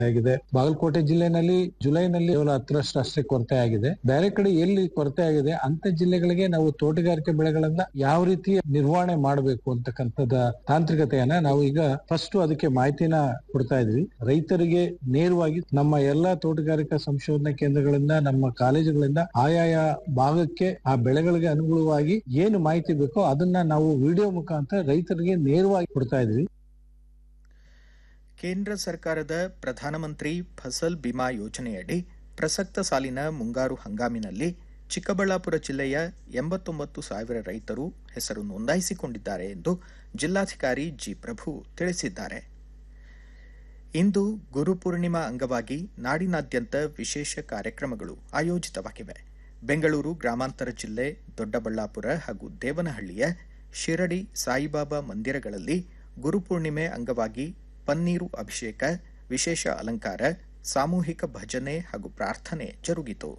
ಆಗಿದೆ ಬಾಗಲಕೋಟೆ ಜಿಲ್ಲೆನಲ್ಲಿ ಜುಲೈನಲ್ಲಿ ಕೇವಲ ಹತ್ತರಷ್ಟು ಅಷ್ಟೇ ಕೊರತೆ ಆಗಿದೆ ಬೇರೆ ಕಡೆ ಎಲ್ಲಿ ಕೊರತೆ ಆಗಿದೆ ಅಂತ ಜಿಲ್ಲೆಗಳಿಗೆ ನಾವು ತೋಟಗಾರಿಕೆ ಬೆಳೆಗಳನ್ನ ಯಾವ ರೀತಿ ನಿರ್ವಹಣೆ ಮಾಡಬೇಕು ಅಂತಕ್ಕಂಥದ ತಾಂತ್ರಿಕತೆಯನ್ನ ನಾವು ಈಗ ಫಸ್ಟ್ ಅದಕ್ಕೆ ಮಾಹಿತಿನ ಕೊಡ್ತಾ ಇದ್ವಿ ರೈತರಿಗೆ ನೇರವಾಗಿ ನಮ್ಮ ಎಲ್ಲಾ ತೋಟಗಾರಿಕಾ ಸಂಶೋಧನಾ ಕೇಂದ್ರಗಳಿಂದ ನಮ್ಮ ಕಾಲೇಜುಗಳಿಂದ ಆಯಾಯ ಭಾಗಕ್ಕೆ ಆ ಬೆಳೆಗಳಿಗೆ ಅನುಗುಣವಾಗಿ ಏನು ಮಾಹಿತಿ ಬೇಕೋ ಅದನ್ನ ನಾವು ವಿಡಿಯೋ ಮುಖಾಂತರ ರೈತರಿಗೆ ನೇರವಾಗಿ ಕೊಡ್ತಾ ಇದ್ವಿ ಕೇಂದ್ರ ಸರ್ಕಾರದ ಪ್ರಧಾನಮಂತ್ರಿ ಫಸಲ್ ಬಿಮಾ ಯೋಜನೆಯಡಿ ಪ್ರಸಕ್ತ ಸಾಲಿನ ಮುಂಗಾರು ಹಂಗಾಮಿನಲ್ಲಿ ಚಿಕ್ಕಬಳ್ಳಾಪುರ ಜಿಲ್ಲೆಯ ಎಂಬತ್ತೊಂಬತ್ತು ಸಾವಿರ ರೈತರು ಹೆಸರು ನೋಂದಾಯಿಸಿಕೊಂಡಿದ್ದಾರೆ ಎಂದು ಜಿಲ್ಲಾಧಿಕಾರಿ ಜಿ ಪ್ರಭು ತಿಳಿಸಿದ್ದಾರೆ ಇಂದು ಗುರುಪೂರ್ಣಿಮಾ ಅಂಗವಾಗಿ ನಾಡಿನಾದ್ಯಂತ ವಿಶೇಷ ಕಾರ್ಯಕ್ರಮಗಳು ಆಯೋಜಿತವಾಗಿವೆ ಬೆಂಗಳೂರು ಗ್ರಾಮಾಂತರ ಜಿಲ್ಲೆ ದೊಡ್ಡಬಳ್ಳಾಪುರ ಹಾಗೂ ದೇವನಹಳ್ಳಿಯ ಶಿರಡಿ ಸಾಯಿಬಾಬಾ ಮಂದಿರಗಳಲ್ಲಿ ಗುರುಪೂರ್ಣಿಮೆ ಅಂಗವಾಗಿ ಪನ್ನೀರು ಅಭಿಷೇಕ ವಿಶೇಷ ಅಲಂಕಾರ ಸಾಮೂಹಿಕ ಭಜನೆ ಹಾಗೂ ಪ್ರಾರ್ಥನೆ ಜರುಗಿತು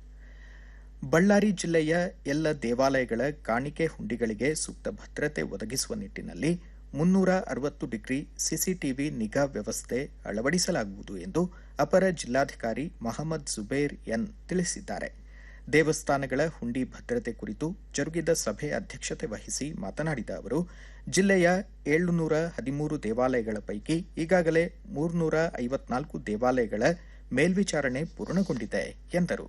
ಬಳ್ಳಾರಿ ಜಿಲ್ಲೆಯ ಎಲ್ಲ ದೇವಾಲಯಗಳ ಕಾಣಿಕೆ ಹುಂಡಿಗಳಿಗೆ ಸೂಕ್ತ ಭದ್ರತೆ ಒದಗಿಸುವ ನಿಟ್ಟಿನಲ್ಲಿ ಮುನ್ನೂರ ಅರವತ್ತು ಡಿಗ್ರಿ ಸಿಸಿಟಿವಿ ನಿಗಾ ವ್ಯವಸ್ಥೆ ಅಳವಡಿಸಲಾಗುವುದು ಎಂದು ಅಪರ ಜಿಲ್ಲಾಧಿಕಾರಿ ಮಹಮ್ಮದ್ ಜುಬೇರ್ ಎನ್ ತಿಳಿಸಿದ್ದಾರೆ ದೇವಸ್ಥಾನಗಳ ಹುಂಡಿ ಭದ್ರತೆ ಕುರಿತು ಜರುಗಿದ ಸಭೆ ಅಧ್ಯಕ್ಷತೆ ವಹಿಸಿ ಮಾತನಾಡಿದ ಅವರು ಜಿಲ್ಲೆಯ ಏಳುನೂರ ಹದಿಮೂರು ದೇವಾಲಯಗಳ ಪೈಕಿ ಈಗಾಗಲೇ ಮೂರ್ನೂರ ಐವತ್ನಾಲ್ಕು ದೇವಾಲಯಗಳ ಮೇಲ್ವಿಚಾರಣೆ ಪೂರ್ಣಗೊಂಡಿದೆ ಎಂದರು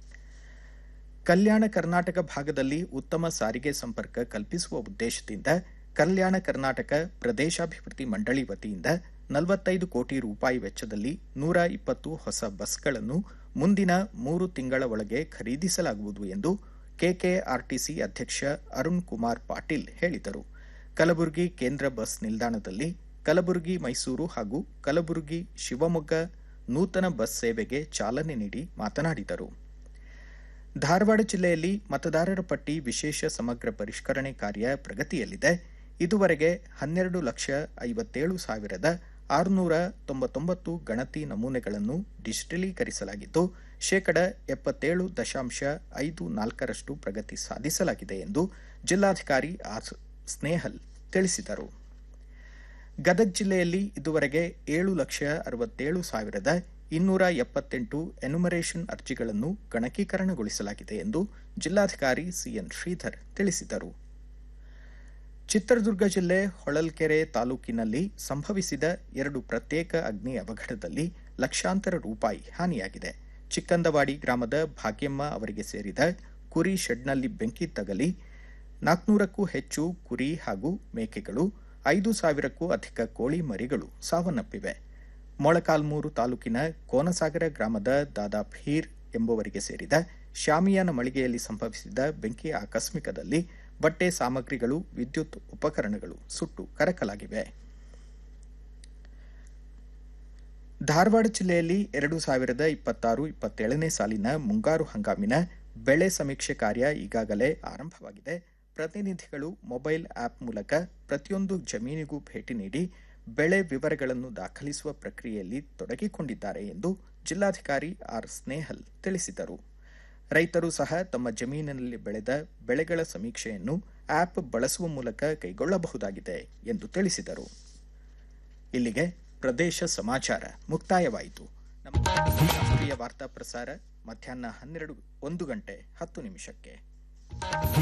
ಕಲ್ಯಾಣ ಕರ್ನಾಟಕ ಭಾಗದಲ್ಲಿ ಉತ್ತಮ ಸಾರಿಗೆ ಸಂಪರ್ಕ ಕಲ್ಪಿಸುವ ಉದ್ದೇಶದಿಂದ ಕಲ್ಯಾಣ ಕರ್ನಾಟಕ ಪ್ರದೇಶಾಭಿವೃದ್ಧಿ ಮಂಡಳಿ ವತಿಯಿಂದ ನಲವತ್ತೈದು ಕೋಟಿ ರೂಪಾಯಿ ವೆಚ್ಚದಲ್ಲಿ ನೂರ ಇಪ್ಪತ್ತು ಹೊಸ ಬಸ್ಗಳನ್ನು ಮುಂದಿನ ಮೂರು ತಿಂಗಳ ಒಳಗೆ ಖರೀದಿಸಲಾಗುವುದು ಎಂದು ಕೆಕೆಆರ್ಟಿಸಿ ಅಧ್ಯಕ್ಷ ಅರುಣ್ ಕುಮಾರ್ ಪಾಟೀಲ್ ಹೇಳಿದರು ಕಲಬುರಗಿ ಕೇಂದ್ರ ಬಸ್ ನಿಲ್ದಾಣದಲ್ಲಿ ಕಲಬುರಗಿ ಮೈಸೂರು ಹಾಗೂ ಕಲಬುರಗಿ ಶಿವಮೊಗ್ಗ ನೂತನ ಬಸ್ ಸೇವೆಗೆ ಚಾಲನೆ ನೀಡಿ ಮಾತನಾಡಿದರು ಧಾರವಾಡ ಜಿಲ್ಲೆಯಲ್ಲಿ ಮತದಾರರ ಪಟ್ಟಿ ವಿಶೇಷ ಸಮಗ್ರ ಪರಿಷ್ಕರಣೆ ಕಾರ್ಯ ಪ್ರಗತಿಯಲ್ಲಿದೆ ಇದುವರೆಗೆ ಹನ್ನೆರಡು ಲಕ್ಷ ಐವತ್ತೇಳು ಸಾವಿರದ ಆರುನೂರ ತೊಂಬತ್ತೊಂಬತ್ತು ಗಣತಿ ನಮೂನೆಗಳನ್ನು ಡಿಜಿಟಲೀಕರಿಸಲಾಗಿದ್ದು ಶೇಕಡ ಎಪ್ಪತ್ತೇಳು ದಶಾಂಶ ಐದು ನಾಲ್ಕರಷ್ಟು ಪ್ರಗತಿ ಸಾಧಿಸಲಾಗಿದೆ ಎಂದು ಜಿಲ್ಲಾಧಿಕಾರಿ ಆರ್ ಸ್ನೇಹಲ್ ತಿಳಿಸಿದರು ಗದಗ ಜಿಲ್ಲೆಯಲ್ಲಿ ಇದುವರೆಗೆ ಏಳು ಲಕ್ಷ ಅರವತ್ತೇಳು ಸಾವಿರದ ಇನ್ನೂರ ಎಪ್ಪತ್ತೆಂಟು ಎನುಮರೇಷನ್ ಅರ್ಜಿಗಳನ್ನು ಗಣಕೀಕರಣಗೊಳಿಸಲಾಗಿದೆ ಎಂದು ಜಿಲ್ಲಾಧಿಕಾರಿ ಸಿಎನ್ ಶ್ರೀಧರ್ ತಿಳಿಸಿದರು ಚಿತ್ರದುರ್ಗ ಜಿಲ್ಲೆ ಹೊಳಲ್ಕೆರೆ ತಾಲೂಕಿನಲ್ಲಿ ಸಂಭವಿಸಿದ ಎರಡು ಪ್ರತ್ಯೇಕ ಅಗ್ನಿ ಅವಘಡದಲ್ಲಿ ಲಕ್ಷಾಂತರ ರೂಪಾಯಿ ಹಾನಿಯಾಗಿದೆ ಚಿಕ್ಕಂದವಾಡಿ ಗ್ರಾಮದ ಭಾಗ್ಯಮ್ಮ ಅವರಿಗೆ ಸೇರಿದ ಕುರಿ ಶೆಡ್ನಲ್ಲಿ ಬೆಂಕಿ ತಗಲಿ ನಾಲ್ಕುನೂರಕ್ಕೂ ಹೆಚ್ಚು ಕುರಿ ಹಾಗೂ ಮೇಕೆಗಳು ಐದು ಸಾವಿರಕ್ಕೂ ಅಧಿಕ ಕೋಳಿ ಮರಿಗಳು ಸಾವನ್ನಪ್ಪಿವೆ ಮೊಳಕಾಲ್ಮೂರು ತಾಲೂಕಿನ ಕೋನಸಾಗರ ಗ್ರಾಮದ ದಾದಾ ಫೀರ್ ಎಂಬುವರಿಗೆ ಸೇರಿದ ಶಾಮಿಯಾನ ಮಳಿಗೆಯಲ್ಲಿ ಸಂಭವಿಸಿದ ಬೆಂಕಿ ಆಕಸ್ಮಿಕದಲ್ಲಿ ಬಟ್ಟೆ ಸಾಮಗ್ರಿಗಳು ವಿದ್ಯುತ್ ಉಪಕರಣಗಳು ಸುಟ್ಟು ಕರಕಲಾಗಿವೆ ಧಾರವಾಡ ಜಿಲ್ಲೆಯಲ್ಲಿ ಎರಡು ಸಾವಿರದ ಇಪ್ಪತ್ತಾರು ಇಪ್ಪತ್ತೇಳನೇ ಸಾಲಿನ ಮುಂಗಾರು ಹಂಗಾಮಿನ ಬೆಳೆ ಸಮೀಕ್ಷೆ ಕಾರ್ಯ ಈಗಾಗಲೇ ಆರಂಭವಾಗಿದೆ ಪ್ರತಿನಿಧಿಗಳು ಮೊಬೈಲ್ ಆಪ್ ಮೂಲಕ ಪ್ರತಿಯೊಂದು ಜಮೀನಿಗೂ ಭೇಟಿ ನೀಡಿ ಬೆಳೆ ವಿವರಗಳನ್ನು ದಾಖಲಿಸುವ ಪ್ರಕ್ರಿಯೆಯಲ್ಲಿ ತೊಡಗಿಕೊಂಡಿದ್ದಾರೆ ಎಂದು ಜಿಲ್ಲಾಧಿಕಾರಿ ಆರ್ ಸ್ನೇಹಲ್ ತಿಳಿಸಿದರು ರೈತರು ಸಹ ತಮ್ಮ ಜಮೀನಿನಲ್ಲಿ ಬೆಳೆದ ಬೆಳೆಗಳ ಸಮೀಕ್ಷೆಯನ್ನು ಆಪ್ ಬಳಸುವ ಮೂಲಕ ಕೈಗೊಳ್ಳಬಹುದಾಗಿದೆ ಎಂದು ತಿಳಿಸಿದರು ಇಲ್ಲಿಗೆ ಪ್ರದೇಶ ಸಮಾಚಾರ ಮುಕ್ತಾಯವಾಯಿತು ನಮ್ಮ ರಾಷ್ಟ್ರೀಯ ವಾರ್ತಾ ಪ್ರಸಾರ ಮಧ್ಯಾಹ್ನ ಹನ್ನೆರಡು ಒಂದು ಗಂಟೆ ಹತ್ತು ನಿಮಿಷಕ್ಕೆ